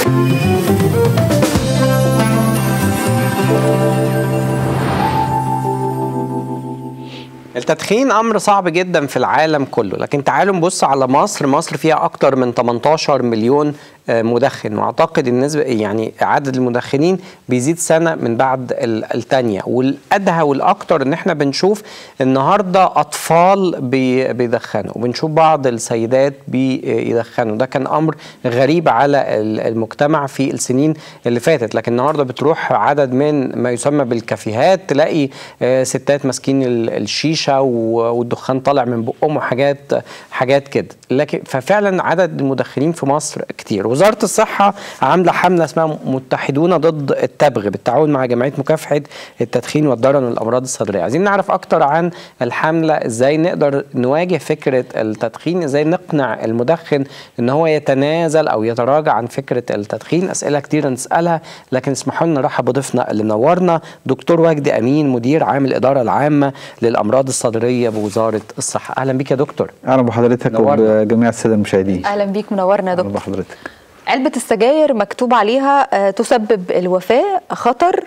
التدخين امر صعب جدا في العالم كله لكن تعالوا نبص على مصر مصر فيها اكتر من 18 مليون مدخن واعتقد النسبه يعني عدد المدخنين بيزيد سنه من بعد الثانيه والادهى والاكتر ان احنا بنشوف النهارده اطفال بي بيدخنوا وبنشوف بعض السيدات بيدخنوا ده كان امر غريب على المجتمع في السنين اللي فاتت لكن النهارده بتروح عدد من ما يسمى بالكافيهات تلاقي ستات ماسكين الشيشه والدخان طالع من بقهم وحاجات حاجات كده لكن ففعلا عدد المدخنين في مصر كتير وزاره الصحه عامله حمله اسمها متحدون ضد التبغ بالتعاون مع جمعيه مكافحه التدخين والضرر والامراض الصدريه عايزين نعرف اكتر عن الحمله ازاي نقدر نواجه فكره التدخين ازاي نقنع المدخن ان هو يتنازل او يتراجع عن فكره التدخين اسئله كتير نسالها لكن اسمحوا لنا نرحب بضيفنا اللي منورنا دكتور وجدي امين مدير عام الاداره العامه للامراض الصدريه بوزاره الصحه اهلا بيك يا دكتور اهلا بحضرتك وبجميع الساده المشاهدين اهلا بيك منورنا يا دكتور اهلا بحضرتك علبة السجاير مكتوب عليها تسبب الوفاة خطر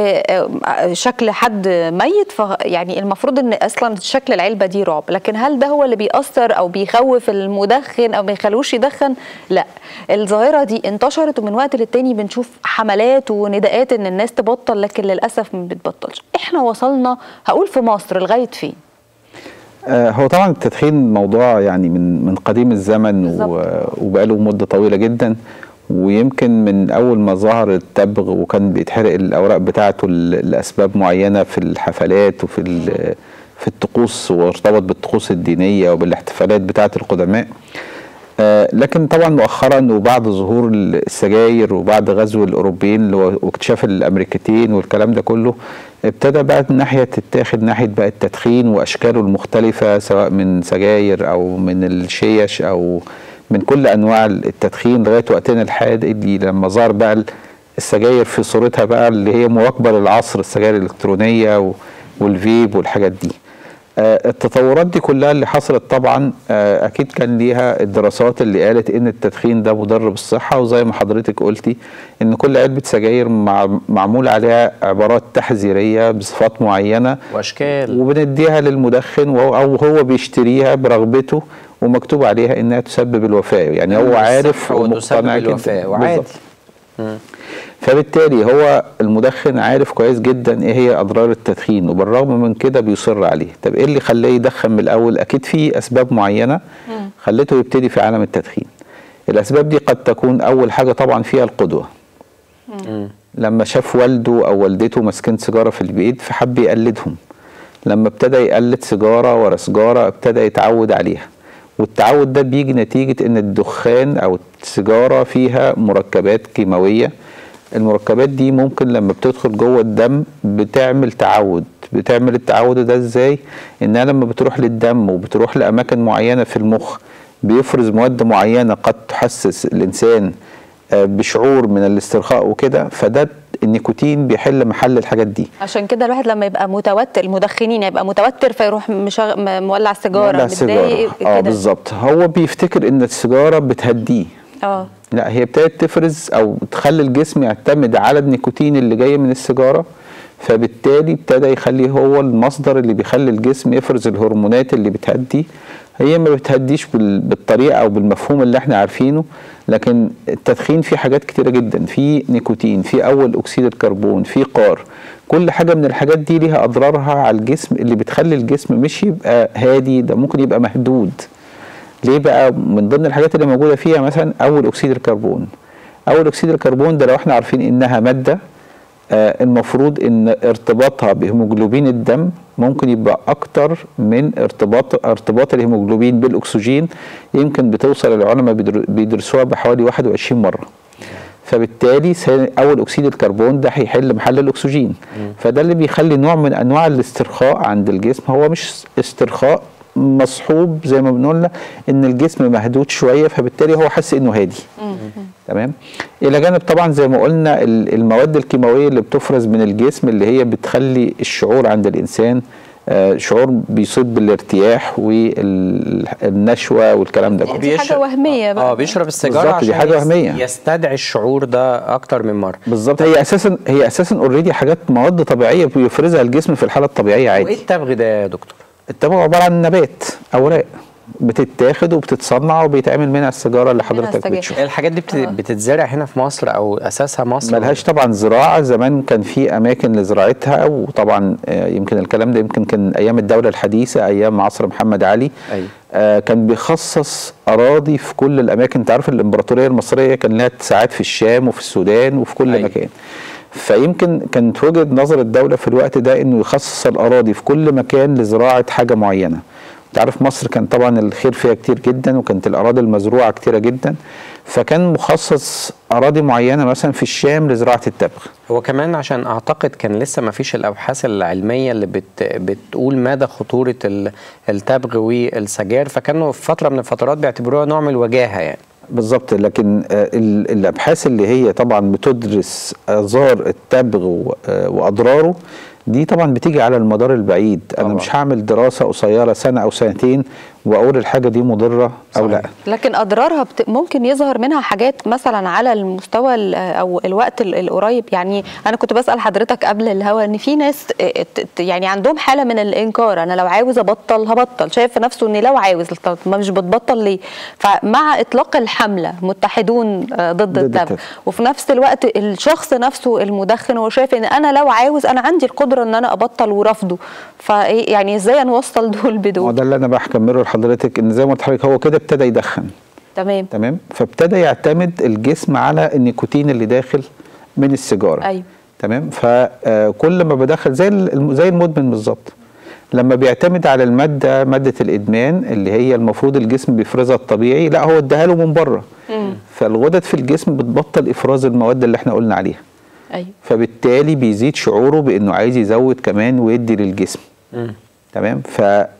وشكل حد ميت يعني المفروض ان اصلا شكل العلبة دي رعب لكن هل ده هو اللي بيأثر او بيخوف المدخن او ما يخلوش يدخن لا الظاهرة دي انتشرت ومن وقت للتاني بنشوف حملات ونداءات ان الناس تبطل لكن للأسف ما بتبطلش احنا وصلنا هقول في مصر لغاية فين هو طبعا التدخين موضوع يعني من من قديم الزمن وبقاله مده طويله جدا ويمكن من اول ما ظهر التبغ وكان بيتحرق الاوراق بتاعته لاسباب معينه في الحفلات وفي في الطقوس وارتبط بالطقوس الدينيه وبالاحتفالات بتاعه القدماء لكن طبعا مؤخرا وبعد ظهور السجاير وبعد غزو الاوروبيين واكتشاف الامريكتين والكلام ده كله ابتدى بقى الناحيه تتاخد ناحيه بقى التدخين واشكاله المختلفه سواء من سجاير او من الشيش او من كل انواع التدخين لغايه وقتنا الحالي لما ظهر بقى السجاير في صورتها بقى اللي هي مواكبه للعصر السجاير الالكترونيه والفيب والحاجات دي. التطورات دي كلها اللي حصلت طبعا اكيد كان ليها الدراسات اللي قالت ان التدخين ده مضر بالصحه وزي ما حضرتك قلتي ان كل علبه سجاير معمول عليها عبارات تحذيريه بصفات معينه واشكال وبنديها للمدخن او هو بيشتريها برغبته ومكتوب عليها انها تسبب الوفاه يعني هو عارف ومقتنع الوفاه وعادي فبالتالي هو المدخن عارف كويس جدا ايه هي اضرار التدخين وبالرغم من كده بيصر عليه طب ايه اللي خلاه يدخن من الاول اكيد في اسباب معينه خلته يبتدي في عالم التدخين الاسباب دي قد تكون اول حاجه طبعا فيها القدوه لما شاف والده او والدته ماسكين سيجاره في البيت فحب يقلدهم لما ابتدى يقلد سيجاره ورا سيجاره ابتدى يتعود عليها والتعود ده بيجي نتيجه ان الدخان او السيجاره فيها مركبات كيماويه المركبات دي ممكن لما بتدخل جوه الدم بتعمل تعود بتعمل التعود ده ازاي انها لما بتروح للدم وبتروح لاماكن معينه في المخ بيفرز مواد معينه قد تحسس الانسان بشعور من الاسترخاء وكده فده النيكوتين بيحل محل الحاجات دي عشان كده الواحد لما يبقى متوتر المدخنين يبقى متوتر فيروح مشغ... مولع سيجاره متضايق اه بالظبط هو بيفتكر ان السيجاره بتهديه اه لا هي ابتدت تفرز او تخلي الجسم يعتمد على النيكوتين اللي جاي من السيجاره فبالتالي ابتدى يخليه هو المصدر اللي بيخلي الجسم يفرز الهرمونات اللي بتهدي هي ما بتهديش بالطريقه او بالمفهوم اللي احنا عارفينه لكن التدخين فيه حاجات كتيره جدا في نيكوتين في اول اكسيد الكربون في قار كل حاجه من الحاجات دي ليها اضرارها على الجسم اللي بتخلي الجسم مش يبقى هادي ده ممكن يبقى مهدود ليه بقى من ضمن الحاجات اللي موجوده فيها مثلا اول اكسيد الكربون اول اكسيد الكربون ده لو احنا عارفين انها ماده آه المفروض ان ارتباطها بهيموجلوبين الدم ممكن يبقى اكتر من ارتباط ارتباط الهيموجلوبين بالاكسجين يمكن بتوصل العلماء بيدرسوها بحوالي 21 مره فبالتالي اول اكسيد الكربون ده هيحل محل الاكسجين فده اللي بيخلي نوع من انواع الاسترخاء عند الجسم هو مش استرخاء مصحوب زي ما بنقول ان الجسم مهدود شويه فبالتالي هو حاسس انه هادي تمام الى جانب طبعا زي ما قلنا المواد الكيماويه اللي بتفرز من الجسم اللي هي بتخلي الشعور عند الانسان آه، شعور بيصيب بالارتياح والنشوه والكلام ده دي كله حاجة بيشرب- وهمية بقى. اه بيشرب السيجاره بالظبط، دي عشان حاجة يس- وهمية. يستدعي الشعور ده اكتر من مره بالظبط هي اساسا هي اساسا اوريدي حاجات مواد طبيعيه بيفرزها الجسم في الحاله الطبيعيه وايه عادي التبغ ده يا دكتور التبغ عباره عن نبات اوراق بتتاخد وبتتصنع وبيتعمل منها السيجاره اللي حضرتك السجاير. بتشوفها الحاجات دي بت- بتتزرع هنا في مصر او اساسها مصر ملهاش طبعا زراعه زمان كان في اماكن لزراعتها وطبعا آه، يمكن الكلام ده يمكن كان ايام الدوله الحديثه ايام عصر محمد علي أيوة. آه، كان بيخصص اراضي في كل الاماكن انت عارف الامبراطوريه المصريه كان لها اتساعات في الشام وفي السودان وفي كل أيوة. مكان فيمكن كانت وجهه نظر الدوله في الوقت ده انه يخصص الاراضي في كل مكان لزراعه حاجه معينه انت عارف مصر كان طبعا الخير فيها كتير جدا وكانت الاراضي المزروعه كتيره جدا فكان مخصص اراضي معينه مثلا في الشام لزراعه التبغ هو كمان عشان اعتقد كان لسه ما فيش الابحاث العلميه اللي بت بتقول مدى خطوره ال- التبغ والسجاير فكانوا في فتره من الفترات بيعتبروها نوع من الوجاهه يعني بالظبط لكن آه، ال- الابحاث اللي هي طبعا بتدرس اثار التبغ و- آه، واضراره دي طبعا بتيجي على المدار البعيد انا طبعا. مش هعمل دراسه قصيره سنه او سنتين واقول الحاجه دي مضره او لا صحيح. لكن اضرارها بت... ممكن يظهر منها حاجات مثلا على المستوى ال- او الوقت ال- القريب يعني انا كنت بسال حضرتك قبل الهوا ان في ناس ت- ت- يعني عندهم حاله من الانكار انا لو عاوز ابطل هبطل شايف في نفسه اني لو عاوز طب ما مش بتبطل ليه فمع اطلاق الحمله متحدون آه، ضد ضد التبغ التبغ. وفي نفس الوقت الشخص نفسه المدخن هو شايف ان انا لو عاوز انا عندي القدره ان انا ابطل ورفضه فايه يعني ازاي نوصل دول ما بدول ده اللي انا بحكمله لحضرتك ان زي ما قلت لحضرتك هو كده ابتدى يدخن تمام تمام فابتدى يعتمد الجسم على النيكوتين اللي داخل من السيجاره أيوة. تمام فكل ما بدخل زي الم- زي المدمن بالظبط لما بيعتمد على الماده ماده الادمان اللي هي المفروض الجسم بيفرزها الطبيعي لا هو اداها له من بره فالغدد في الجسم بتبطل افراز المواد اللي احنا قلنا عليها ايوه فبالتالي بيزيد شعوره بانه عايز يزود كمان ويدي للجسم تمام ف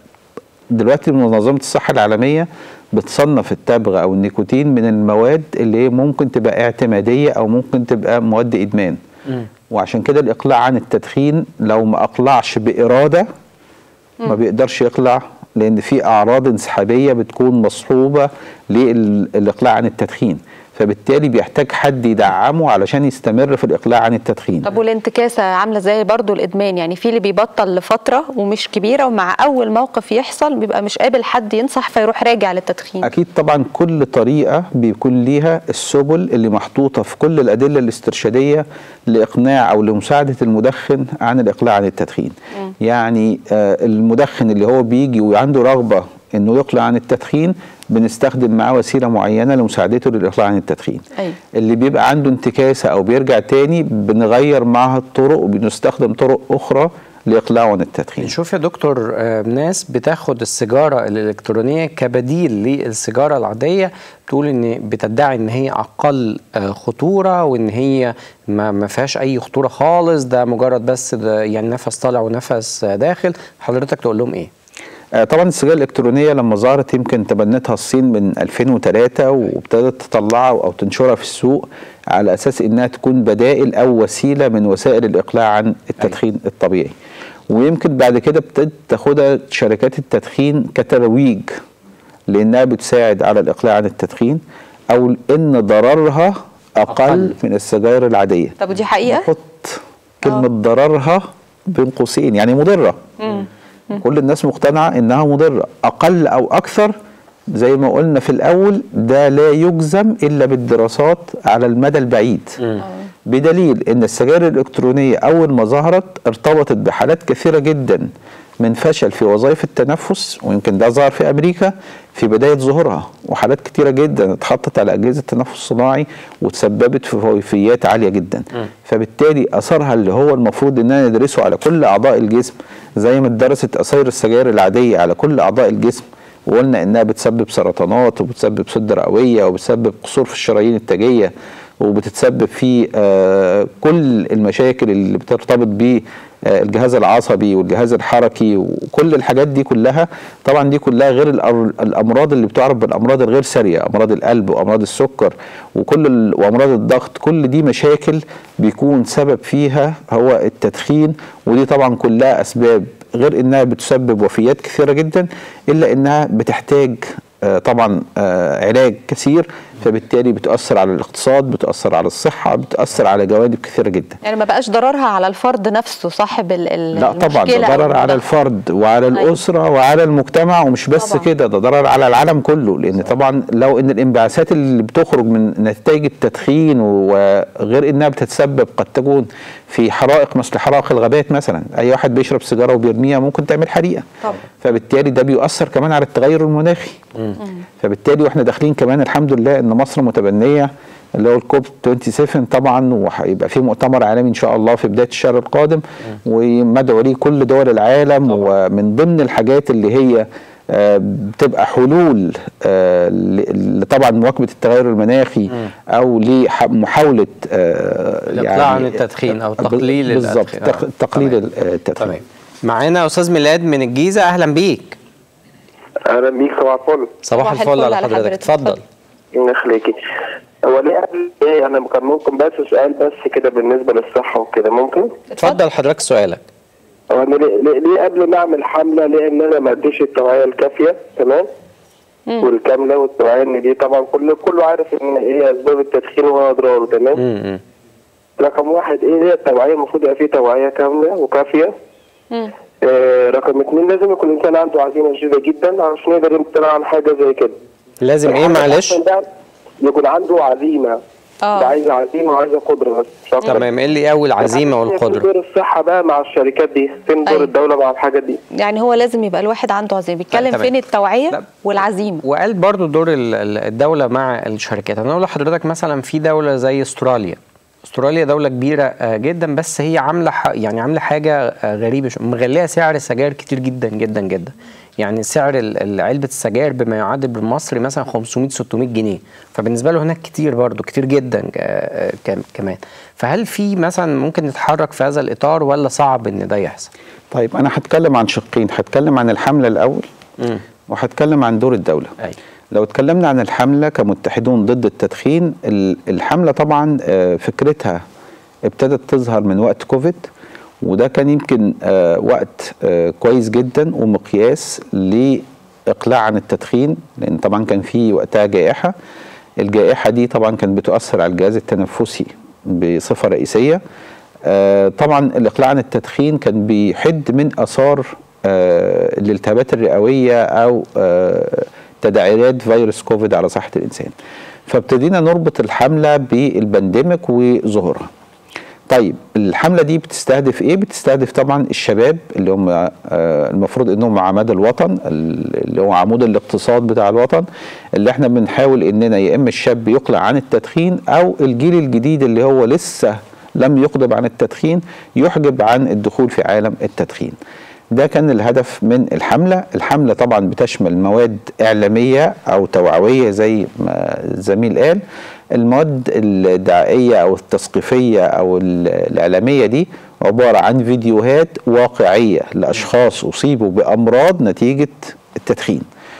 دلوقتي منظمه الصحه العالميه بتصنف التبغ او النيكوتين من المواد اللي هي ممكن تبقى اعتماديه او ممكن تبقى مواد ادمان وعشان كده الاقلاع عن التدخين لو ما اقلعش باراده ما بيقدرش يقلع لان في اعراض انسحابيه بتكون مصحوبه للاقلاع عن التدخين فبالتالي بيحتاج حد يدعمه علشان يستمر في الاقلاع عن التدخين طب والانتكاسه عامله زي برضو الادمان يعني في اللي بيبطل لفتره ومش كبيره ومع اول موقف يحصل بيبقى مش قابل حد ينصح فيروح راجع للتدخين اكيد طبعا كل طريقه بيكون ليها السبل اللي محطوطه في كل الادله الاسترشاديه لاقناع او لمساعده المدخن عن الاقلاع عن التدخين يعني آه المدخن اللي هو بيجي وعنده رغبه انه يقلع عن التدخين بنستخدم معاه وسيله معينه لمساعدته للاقلاع عن التدخين أيوة. اللي بيبقى عنده انتكاسه او بيرجع تاني بنغير معها الطرق وبنستخدم طرق اخرى لاقلاعه عن التدخين نشوف يا دكتور آه، ناس بتاخد السيجاره الالكترونيه كبديل للسيجاره العاديه بتقول ان بتدعي ان هي اقل آه، خطوره وان هي ما ما فيهاش اي خطوره خالص ده مجرد بس ده يعني نفس طالع ونفس آه، داخل حضرتك تقول لهم ايه؟ آه، طبعا السجائر الالكترونيه لما ظهرت يمكن تبنتها الصين من 2003 وابتدت تطلعها او تنشرها في السوق على اساس انها تكون بدائل او وسيله من وسائل الاقلاع عن التدخين الطبيعي ويمكن بعد كده ابتدت تاخدها شركات التدخين كترويج لانها بتساعد على الاقلاع عن التدخين او ان ضررها اقل, أقل. من السجائر العاديه طب ودي حقيقه نحط كلمة ضررها بين قوسين يعني مضرة كل الناس مقتنعة انها مضرة اقل او اكثر زي ما قلنا في الاول ده لا يجزم الا بالدراسات على المدى البعيد بدليل ان السجائر الالكترونية اول ما ظهرت ارتبطت بحالات كثيرة جدا من فشل في وظائف التنفس ويمكن ده ظهر في امريكا في بدايه ظهورها وحالات كتيره جدا اتحطت على اجهزه تنفس صناعي وتسببت في وفيات عاليه جدا فبالتالي اثرها اللي هو المفروض اننا ندرسه على كل اعضاء الجسم زي ما اتدرست اثار السجاير العاديه على كل اعضاء الجسم وقلنا انها بتسبب سرطانات وبتسبب سده رئويه وبتسبب قصور في الشرايين التاجيه وبتتسبب في آه، كل المشاكل اللي بترتبط ب الجهاز العصبي والجهاز الحركي وكل الحاجات دي كلها طبعا دي كلها غير الأر- الامراض اللي بتعرف بالامراض الغير ساريه امراض القلب وامراض السكر وكل ال- وامراض الضغط كل دي مشاكل بيكون سبب فيها هو التدخين ودي طبعا كلها اسباب غير انها بتسبب وفيات كثيره جدا الا انها بتحتاج آه، طبعا آه، علاج كثير فبالتالي بتاثر على الاقتصاد بتاثر على الصحه بتاثر على جوانب كثيره جدا يعني ما بقاش ضررها على الفرد نفسه صاحب ال- ال- لا طبعا المشكلة ده أو ضرر على الموضوع. الفرد وعلى أيوة. الاسره وعلى المجتمع ومش بس طبعاً. كده ده ضرر على العالم كله لان طبعا لو ان الانبعاثات اللي بتخرج من نتائج التدخين وغير انها بتتسبب قد تكون في حرائق مثل حرائق الغابات مثلا اي واحد بيشرب سيجاره وبيرميها ممكن تعمل حريقه طبعاً. فبالتالي ده بيؤثر كمان على التغير المناخي فبالتالي واحنا داخلين كمان الحمد لله ان مصر متبنيه اللي هو الكوب 27 طبعا وهيبقى في مؤتمر عالمي ان شاء الله في بدايه الشهر القادم ومدعو ليه كل دول العالم ومن ضمن الحاجات اللي هي آه، بتبقى حلول آه، ل- ل- طبعا مواكبه التغير المناخي او لمحاوله الإقلاع عن التدخين أو تقليل بالظبط الأدخنة. تق- تقليل تمام. التدخين تمام معانا استاذ ميلاد من الجيزه اهلا بيك اهلا بيك صباح الفل صباح الفل على حضرتك اتفضل الله يخليكي هو ليه قبل ايه انا كان ممكن بس سؤال بس كده بالنسبه للصحه وكده ممكن اتفضل حضرتك سؤالك هو انا ليه, ليه, ليه قبل ما اعمل حمله لان انا ما اديش التوعيه الكافيه تمام والكامله والتوعيه ان دي طبعا كل كله عارف ان ايه اسباب التدخين واضراره تمام امم رقم واحد ايه هي التوعيه المفروض يبقى فيه توعيه كامله وكافيه آه رقم اتنين لازم يكون الانسان عنده عزيمه شديده جدا عشان يقدر يمتنع عن حاجه زي كده لازم ايه الحاجة معلش الأحسن ده يكون عنده عزيمه آه. ده عايز عزيمه وعايزه قدره بس مش أكتر. تمام ايه اللي يقوي العزيمه فين والقدره دور الصحه بقى مع الشركات دي فين دور أيوة. الدوله مع الحاجات دي يعني هو لازم يبقى الواحد عنده عزيمه بيتكلم تمام. فين التوعيه لا. والعزيمه وقال برضو دور ال- ال- الدولة مع الشركات أنا أقول لحضرتك مثلا في دولة زي استراليا استراليا دولة كبيرة آه، جدا بس هي عاملة ح- يعني عاملة حاجة آه، غريبة شو- مغلية سعر السجاير كتير جدا جدا جدا يعني سعر ال- ال- علبة السجاير بما يعادل بالمصري مثلا 500 600 جنيه فبالنسبة له هناك كتير برضو كتير جدا آه، آه، كم- كمان فهل في مثلا ممكن نتحرك في هذا الإطار ولا صعب إن ده يحصل؟ طيب انا هتكلم عن شقين هتكلم عن الحمله الاول مم. وهتكلم عن دور الدوله أيوة. لو اتكلمنا عن الحمله كمتحدون ضد التدخين ال- الحمله طبعا آه، فكرتها ابتدت تظهر من وقت كوفيد وده كان يمكن آه، وقت آه، كويس جدا ومقياس لاقلاع عن التدخين لان طبعا كان في وقتها جائحه الجائحه دي طبعا كانت بتؤثر على الجهاز التنفسي بصفه رئيسيه آه، طبعا الاقلاع عن التدخين كان بيحد من اثار آه، الالتهابات الرئويه او آه، تداعيات فيروس كوفيد على صحه الانسان فابتدينا نربط الحمله بالبانديميك وظهورها طيب الحمله دي بتستهدف ايه بتستهدف طبعا الشباب اللي هم آه، المفروض انهم عماد الوطن اللي هو عمود الاقتصاد بتاع الوطن اللي احنا بنحاول اننا يا اما الشاب يقلع عن التدخين او الجيل الجديد اللي هو لسه لم يقضب عن التدخين يحجب عن الدخول في عالم التدخين ده كان الهدف من الحملة الحملة طبعا بتشمل مواد إعلامية أو توعوية زي ما الزميل قال المواد الدعائية أو التثقيفية أو ال- الإعلامية دي عبارة عن فيديوهات واقعية لأشخاص أصيبوا بأمراض نتيجة التدخين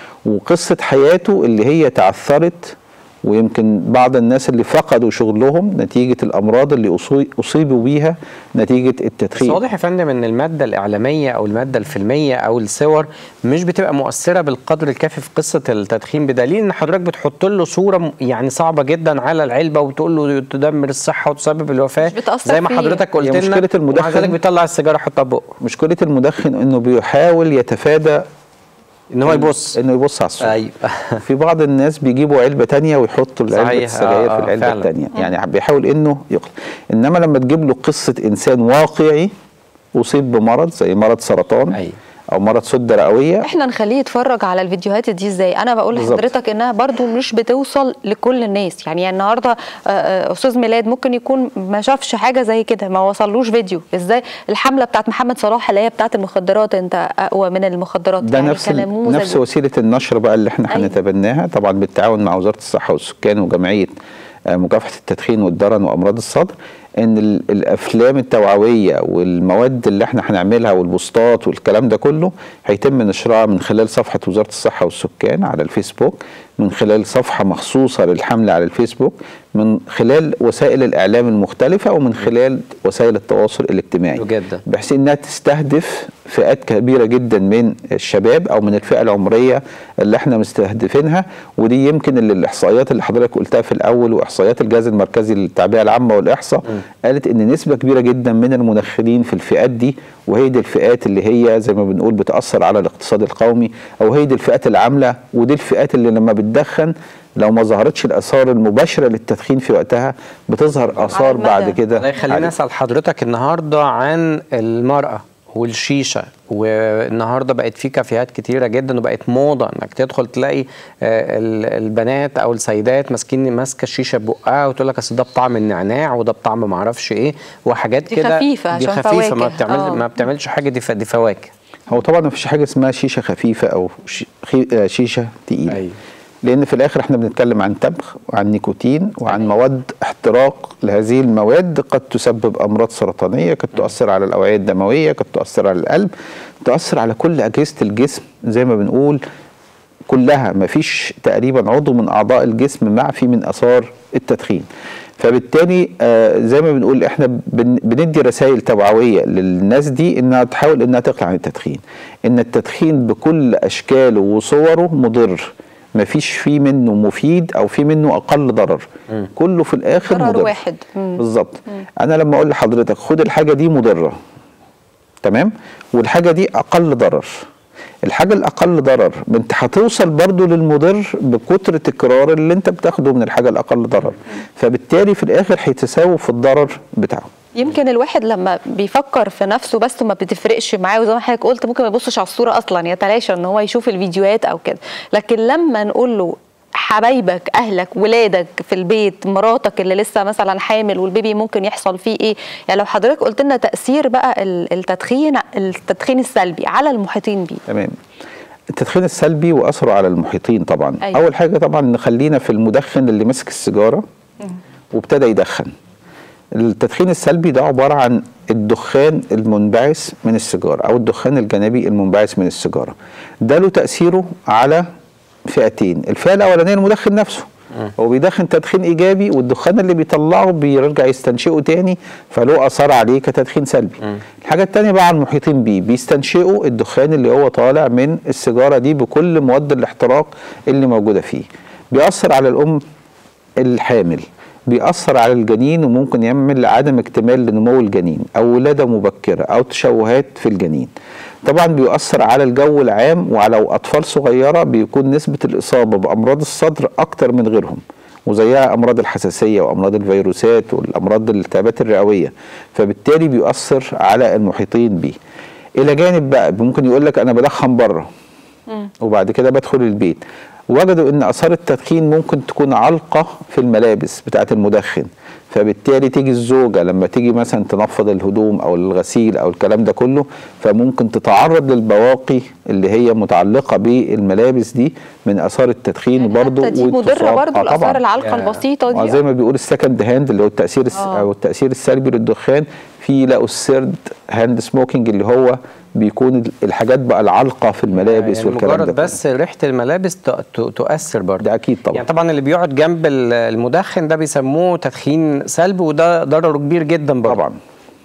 وقصة حياته اللي هي تعثرت ويمكن بعض الناس اللي فقدوا شغلهم نتيجة الأمراض اللي أصي- أصيبوا بيها نتيجة بس التدخين واضح يا فندم ان الماده الاعلاميه او الماده الفيلميه او الصور مش بتبقى مؤثره بالقدر الكافي في قصه التدخين بدليل ان حضرتك بتحط له صوره م- يعني صعبه جدا على العلبه وتقول له تدمر الصحه وتسبب الوفاه مش بتأثر زي ما فيه. حضرتك قلت هي لنا مشكلة المدخن- ومع ذلك بيطلع السيجاره يحطها في بقه مشكلة المدخن انه بيحاول يتفادى ان هو يبص انه يبص على الصورة ايوه في بعض الناس بيجيبوا علبة تانية ويحطوا صحيح. علبة السجاير آه، في آه، العلبة فعلا. التانية يعني بيحاول انه يقلع انما لما تجيب له قصة انسان واقعي اصيب بمرض زي مرض سرطان أيوة. او مرض سده رئويه احنا نخليه يتفرج على الفيديوهات دي ازاي انا بقول بالظبط. لحضرتك انها برضو مش بتوصل لكل الناس يعني النهارده آه، آه، استاذ ميلاد ممكن يكون ما شافش حاجه زي كده ما وصلوش فيديو ازاي الحمله بتاعت محمد صلاح اللي هي بتاعت المخدرات انت اقوى من المخدرات ده يعني نفس ال- كنموذج نفس وسيله النشر بقى اللي احنا أيوة. هنتبناها طبعا بالتعاون مع وزاره الصحه والسكان وجمعيه آه، مكافحه التدخين والدرن وامراض الصدر ان ال- الافلام التوعويه والمواد اللي احنا هنعملها والبوستات والكلام ده كله هيتم نشرها من خلال صفحه وزاره الصحه والسكان على الفيسبوك من خلال صفحه مخصوصه للحمله على الفيسبوك من خلال وسائل الاعلام المختلفه ومن خلال وسائل التواصل الاجتماعي حلو جدا. بحيث انها تستهدف فئات كبيره جدا من الشباب او من الفئه العمريه اللي احنا مستهدفينها ودي يمكن اللي الاحصائيات اللي حضرتك قلتها في الاول واحصائيات الجهاز المركزي للتعبئه العامه والاحصاء قالت ان نسبه كبيره جدا من المدخنين في الفئات دي وهي دي الفئات اللي هي زي ما بنقول بتاثر على الاقتصاد القومي او هي دي الفئات العامله ودي الفئات اللي لما بتدخن لو ما ظهرتش الاثار المباشره للتدخين في وقتها بتظهر اثار المدى. بعد كده الله يخليني عليه. اسال حضرتك النهارده عن المراه والشيشه والنهارده بقت في كافيهات كتيره جدا وبقت موضه انك تدخل تلاقي آه، ال- البنات او السيدات ماسكين ماسكه الشيشه ببقها وتقول لك اصل ده بطعم النعناع وده بطعم ما اعرفش ايه وحاجات دي كده خفيفة دي عشان خفيفه ما فواكه. بتعمل آه. ما بتعملش حاجه دي ف- دي فواكه هو طبعا ما فيش حاجه اسمها شيشه خفيفه او شي- خي- آه، شيشه تقيله أيوة. لان في الاخر احنا بنتكلم عن تبغ وعن نيكوتين وعن مواد احتراق لهذه المواد قد تسبب امراض سرطانيه قد تؤثر على الاوعيه الدمويه قد تؤثر على القلب تؤثر على كل اجهزه الجسم زي ما بنقول كلها ما فيش تقريبا عضو من اعضاء الجسم معفي من اثار التدخين فبالتالي آه زي ما بنقول احنا بن بندي رسائل توعويه للناس دي انها تحاول انها تقلع عن التدخين ان التدخين بكل اشكاله وصوره مضر ما فيش فيه منه مفيد او فيه منه اقل ضرر كله في الاخر ضرر مضر واحد. مم. بالظبط انا لما اقول لحضرتك خد الحاجه دي مضره تمام والحاجه دي اقل ضرر الحاجه الاقل ضرر ما انت هتوصل برضو للمضر بكتر تكرار اللي انت بتاخده من الحاجه الاقل ضرر فبالتالي في الاخر هيتساووا في الضرر بتاعه يمكن الواحد لما بيفكر في نفسه بس وما بتفرقش معاه وزي ما حضرتك قلت ممكن ما يبصش على الصوره اصلا يتلاشى ان هو يشوف الفيديوهات او كده لكن لما نقول له حبايبك اهلك ولادك في البيت مراتك اللي لسه مثلا حامل والبيبي ممكن يحصل فيه ايه يعني لو حضرتك قلت لنا تاثير بقى ال- التدخين التدخين السلبي على المحيطين بيه تمام التدخين السلبي واثره على المحيطين طبعا أيوة. اول حاجه طبعا نخلينا في المدخن اللي ماسك السيجاره وابتدى يدخن التدخين السلبي ده عباره عن الدخان المنبعث من السيجاره او الدخان الجانبي المنبعث من السيجاره ده له تاثيره على فئتين الفئه الاولانيه المدخن نفسه هو بيدخن تدخين ايجابي والدخان اللي بيطلعه بيرجع يستنشقه تاني فله اثار عليه كتدخين سلبي الحاجه التانيه بقى على المحيطين بيه بيستنشقوا الدخان اللي هو طالع من السيجاره دي بكل مواد الاحتراق اللي موجوده فيه بيأثر على الام الحامل بيأثر على الجنين وممكن يعمل عدم اكتمال لنمو الجنين أو ولادة مبكرة أو تشوهات في الجنين طبعا بيؤثر على الجو العام وعلى أطفال صغيرة بيكون نسبة الإصابة بأمراض الصدر أكتر من غيرهم وزيها أمراض الحساسية وأمراض الفيروسات والأمراض الالتهابات الرئوية فبالتالي بيؤثر على المحيطين بيه إلى جانب بقى ممكن يقول لك أنا بدخن بره وبعد كده بدخل البيت وجدوا ان اثار التدخين ممكن تكون علقه في الملابس بتاعه المدخن فبالتالي تيجي الزوجه لما تيجي مثلا تنفض الهدوم او الغسيل او الكلام ده كله فممكن تتعرض للبواقي اللي هي متعلقه بالملابس دي من اثار التدخين يعني برضه حتى دي مضره وتصاب- برضه آه الاثار طبعاً. العالقه يا- البسيطه آه دي زي ما بيقول السكند هاند اللي هو التاثير الس... آه. او التاثير السلبي للدخان في لقوا الثيرد هاند سموكينج اللي هو بيكون الحاجات بقى العالقه في الملابس يعني والكلام ده مجرد كله. بس ريحه الملابس ت- ت- تؤثر برضه ده اكيد طبعا يعني طبعا اللي بيقعد جنب ال- المدخن ده بيسموه تدخين سلبي وده ضرره كبير جدا برضه طبعا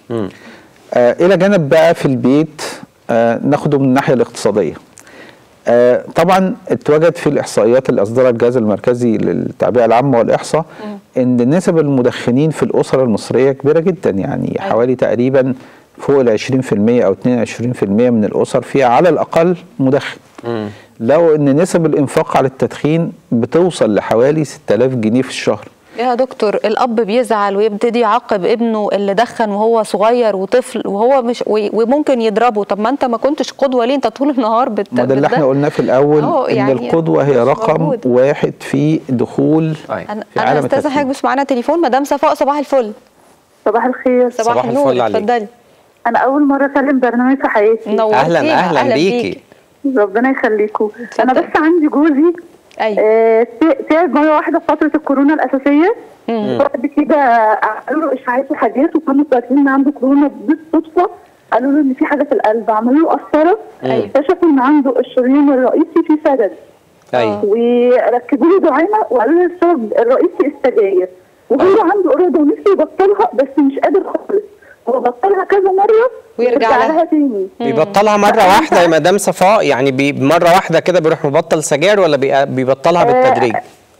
آه الى جانب بقى في البيت آه ناخده من الناحيه الاقتصاديه آه طبعا اتوجد في الاحصائيات اللي اصدرها الجهاز المركزي للتعبئه العامه والاحصاء ان نسب المدخنين في الاسره المصريه كبيره جدا يعني حوالي تقريبا فوق ال 20% او 22% من الاسر فيها على الاقل مدخن لو ان نسب الانفاق على التدخين بتوصل لحوالي 6000 جنيه في الشهر يا دكتور الاب بيزعل ويبتدي يعاقب ابنه اللي دخن وهو صغير وطفل وهو مش وي- وممكن يضربه طب ما انت ما كنتش قدوه ليه انت طول النهار بت ما ده اللي احنا بتض- قلناه في الاول أهو ان يعني القدوه هي مش رقم موجود. واحد في دخول أيوة. انا في انا عالم استاذ التدخين. حضرتك بس معانا تليفون مدام صفاء صباح الفل صباح الخير صباح, صباح النور الفل عليك. اتفضلي انا اول مره اكلم برنامج في حياتي نورتينا اهلا اهلا بيكي ربنا يخليكم اتفضل. انا بس عندي جوزي أيوة. آه، ت- تعب مره واحده في فتره الكورونا الاساسيه بعد كده عملوا له اشعاعات وحاجات وكانوا فاكرين ان عنده كورونا بالصدفه قالوا له ان في حاجه في القلب عملوا له قسطره اكتشفوا ان عنده الشريان الرئيسي فيه سدد ايوه وركبوا له دعامه وقالوا له السبب الرئيسي السجاير وهو عنده اراده ونفسه يبطلها بس مش قادر خالص هو بطلها كذا مره ويرجع لها. لها تاني بيبطلها مره فأنا واحده يا مش مدام صفاء يعني بي مره واحده كده بيروح مبطل سجاير ولا بي- بيبطلها بالتدريج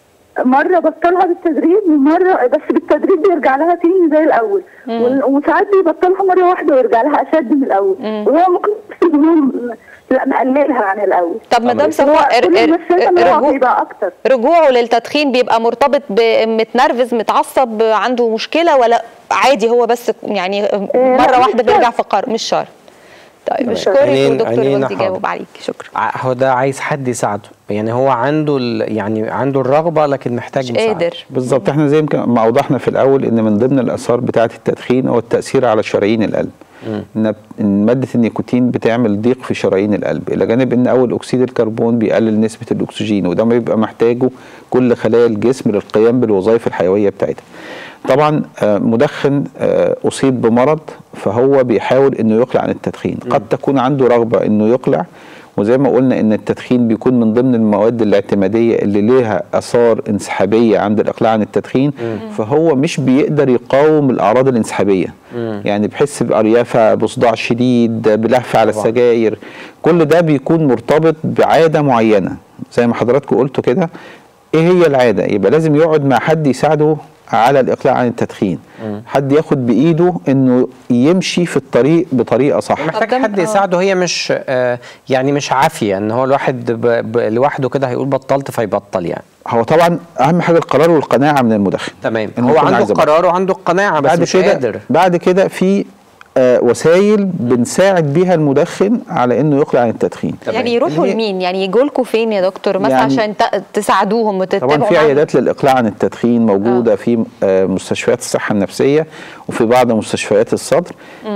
مره بطلها بالتدريج ومره بس بالتدريج بيرجع لها تاني زي الاول وال- وساعات بيبطلها مره واحده ويرجع لها اشد من الاول وهو ممكن يحس إن هو لا مقللها عن الاول طب مدام هو صفاء كل ر- ما ر- السن هو رجوع بيبقى اكتر رجوعه للتدخين بيبقى مرتبط بمتنرفز متعصب عنده مشكله ولا عادي هو بس يعني مره لا، واحده مش بيرجع شرط. في قرار مش شرط طيب اشكرك عينين- ودكتور عينينا وجدي حاضر. جاوب عليك شكرا ع- هو ده عايز حد يساعده يعني هو عنده ال- يعني عنده الرغبه لكن محتاج مش مساعده قادر بالظبط احنا زي ما- ما اوضحنا في الاول ان من ضمن الاثار بتاعه التدخين هو التاثير على شرايين القلب ان إن ماده النيكوتين بتعمل ضيق في شرايين القلب الى جانب ان اول اكسيد الكربون بيقلل نسبه الاكسجين وده ما بيبقى محتاجه كل خلايا الجسم للقيام بالوظائف الحيويه بتاعتها طبعا آه، مدخن آه، اصيب بمرض فهو بيحاول انه يقلع عن التدخين قد تكون عنده رغبه انه يقلع وزي ما قلنا ان التدخين بيكون من ضمن المواد الاعتماديه اللي ليها اثار انسحابيه عند الاقلاع عن التدخين فهو مش بيقدر يقاوم الاعراض الانسحابيه يعني بيحس باريافه بصداع شديد بلهفه على السجاير كل ده بيكون مرتبط بعاده معينه زي ما حضراتكم قلتوا كده ايه هي العاده يبقى لازم يقعد مع حد يساعده على الاقلاع عن التدخين حد ياخد بايده انه يمشي في الطريق بطريقه صح محتاج قدام- حد آه. يساعده هي مش آه يعني مش عافيه ان هو الواحد ب ب لوحده كده هيقول بطلت فيبطل يعني هو طبعا اهم حاجه القرار والقناعه من المدخن تمام إنه هو يكون عنده عايز يبطل. القرار وعنده القناعه بس بعد مش كده قادر بعد كده في آه وسائل بنساعد بيها المدخن على انه يقلع عن التدخين يعني يروحوا اللي هي- لمين يعني يجوا لكم فين يا دكتور مثلا يعني- عشان ت- تساعدوهم وتتابعوا طبعا في معاهم؟ عيادات للاقلاع عن التدخين موجوده في آه، مستشفيات الصحه النفسيه وفي بعض مستشفيات الصدر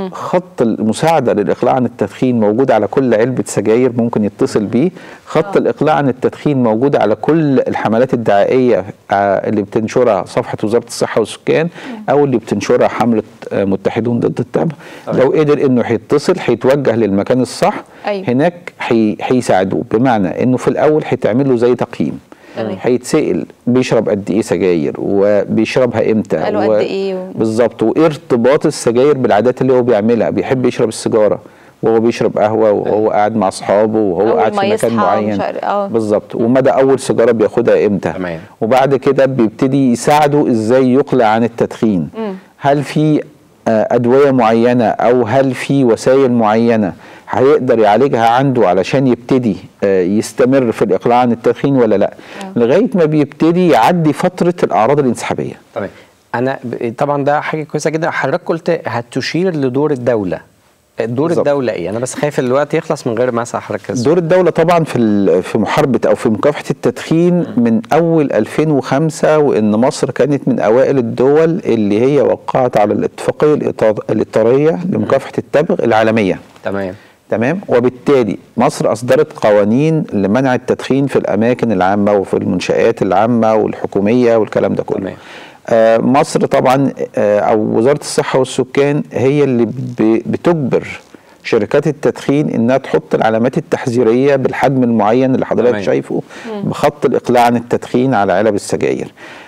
خط المساعده للاقلاع عن التدخين موجود على كل علبه سجاير ممكن يتصل بيه خط الاقلاع عن التدخين موجود على كل الحملات الدعائيه آه، اللي بتنشرها صفحه وزاره الصحه والسكان او اللي بتنشرها حمله آه، متحدون ضد التبع لو قدر انه هيتصل هيتوجه للمكان الصح أيوة. هناك هي- هيساعدوه بمعنى انه في الاول هيتعمل له زي تقييم تمام. هيتسأل بيشرب قد ايه سجاير وبيشربها امتى بقاله قد إيه و- بالظبط وايه ارتباط السجاير بالعادات اللي هو بيعملها بيحب يشرب السيجاره وهو بيشرب قهوه وهو قاعد مع اصحابه وهو أول قاعد ما في يصحى مكان معين ومش عارف- آه. بالظبط ومدى اول سيجاره بياخدها امتى تمام. وبعد كده بيبتدي يساعده ازاي يقلع عن التدخين هل في آه، ادويه معينه او هل في وسائل معينه هيقدر يعالجها عنده علشان يبتدي آه، يستمر في الاقلاع عن التدخين ولا لا لغايه ما بيبتدي يعدي فتره الاعراض الانسحابيه تمام انا ب- طبعا ده حاجه كويسه جدا حضرتك قلت هتشير لدور الدوله دور بالظبط. الدوله ايه انا بس خايف الوقت يخلص من غير ما اسال حضرتك السؤال. دور الدولة طبعا في ال- في محاربة أو في مكافحة التدخين من أول 2005 وإن مصر كانت من أوائل الدول اللي هي وقعت على الاتفاقية الإطار- الإطارية لمكافحة التبغ العالمية تمام تمام وبالتالي مصر أصدرت قوانين لمنع التدخين في الأماكن العامة وفي المنشآت العامة والحكومية والكلام ده كله تمام. آه مصر طبعا آه أو وزارة الصحة والسكان هي اللي ب- بتجبر شركات التدخين انها تحط العلامات التحذيريه بالحجم المعين اللي حضرتك تمام. شايفه بخط الاقلاع عن التدخين على علب السجاير.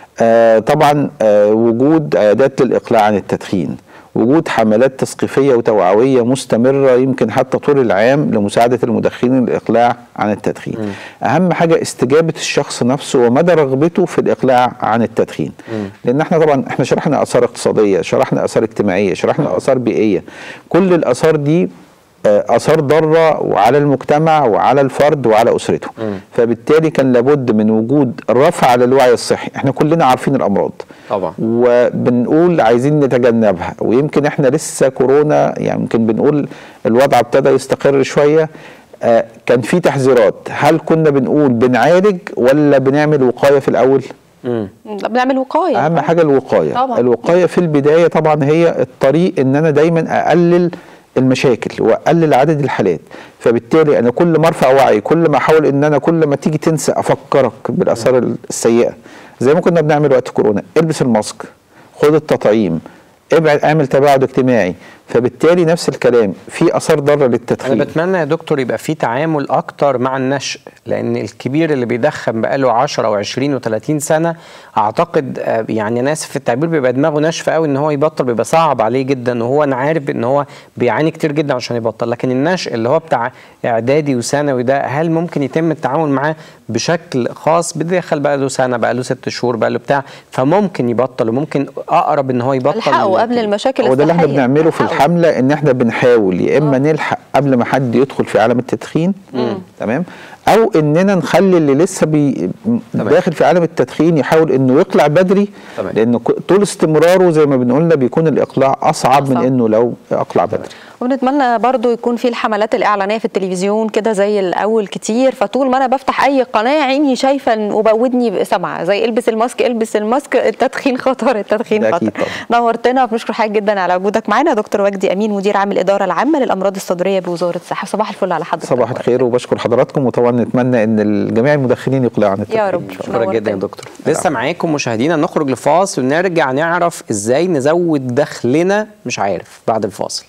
آه طبعا آه وجود عيادات للاقلاع عن التدخين وجود حملات تثقيفيه وتوعويه مستمره يمكن حتى طول العام لمساعده المدخنين للاقلاع عن التدخين. اهم حاجه استجابه الشخص نفسه ومدى رغبته في الاقلاع عن التدخين. لان احنا طبعا احنا شرحنا اثار اقتصاديه، شرحنا اثار اجتماعيه، شرحنا اثار بيئيه. كل الاثار دي آه، اثار ضاره وعلى المجتمع وعلى الفرد وعلى اسرته فبالتالي كان لابد من وجود رفع على الوعي الصحي احنا كلنا عارفين الامراض طبعا. وبنقول عايزين نتجنبها ويمكن احنا لسه كورونا يعني يمكن بنقول الوضع ابتدى يستقر شويه آه، كان في تحذيرات هل كنا بنقول بنعالج ولا بنعمل وقايه في الاول مم. بنعمل وقايه اهم حاجه الوقايه طبعا. الوقايه في البدايه طبعا هي الطريق ان انا دايما اقلل المشاكل واقلل عدد الحالات فبالتالي انا كل ما ارفع وعي كل ما احاول ان انا كل ما تيجي تنسى افكرك بالاثار السيئه زي ما كنا بنعمل وقت كورونا البس الماسك خد التطعيم ابعد اعمل تباعد اجتماعي فبالتالي نفس الكلام في اثار ضاره للتدخين انا بتمنى يا دكتور يبقى في تعامل اكتر مع النشء لان الكبير اللي بيدخن بقاله 10 او 20 و30 سنه اعتقد آه، يعني انا اسف في التعبير بيبقى دماغه ناشفه قوي ان هو يبطل بيبقى صعب عليه جدا وهو انا عارف ان هو بيعاني كتير جدا عشان يبطل لكن النشء اللي هو بتاع اعدادي وثانوي ده هل ممكن يتم التعامل معاه بشكل خاص بيدخل بقى له سنه بقى له ست شهور بقى له بتاع فممكن يبطل وممكن اقرب ان هو يبطل الحقه من قبل الكبير. المشاكل هو ده اللي احنا الصحية. بنعمله في الحقوا. الحمله ان احنا بنحاول يا اما نلحق قبل ما حد يدخل في عالم التدخين تمام او اننا نخلي اللي لسه بي داخل في عالم التدخين يحاول انه يقلع بدري تمام. لان ك- طول استمراره زي ما بنقولنا بيكون الاقلاع اصعب من أصعب. انه لو اقلع بدري وبنتمنى برضو يكون في الحملات الإعلانية في التلفزيون كده زي الأول كتير فطول ما أنا بفتح أي قناة عيني شايفة إن- وبودني سامعة زي البس الماسك البس الماسك التدخين خطر التدخين ده خطر أكيد طبعا. نورتنا بنشكر حضرتك جدا على وجودك معانا دكتور وجدي أمين مدير عام الإدارة العامة للأمراض الصدرية بوزارة الصحة صباح الفل على حضرتك صباح الخير وبشكر حضراتكم وطبعا نتمنى ان جميع المدخنين يقلعوا عن التدخين يا رب إن شاء الله. شكرا جدا يا نورتنا. دكتور لسه معاكم مشاهدينا نخرج لفاصل ونرجع نعرف ازاي نزود دخلنا مش عارف بعد الفاصل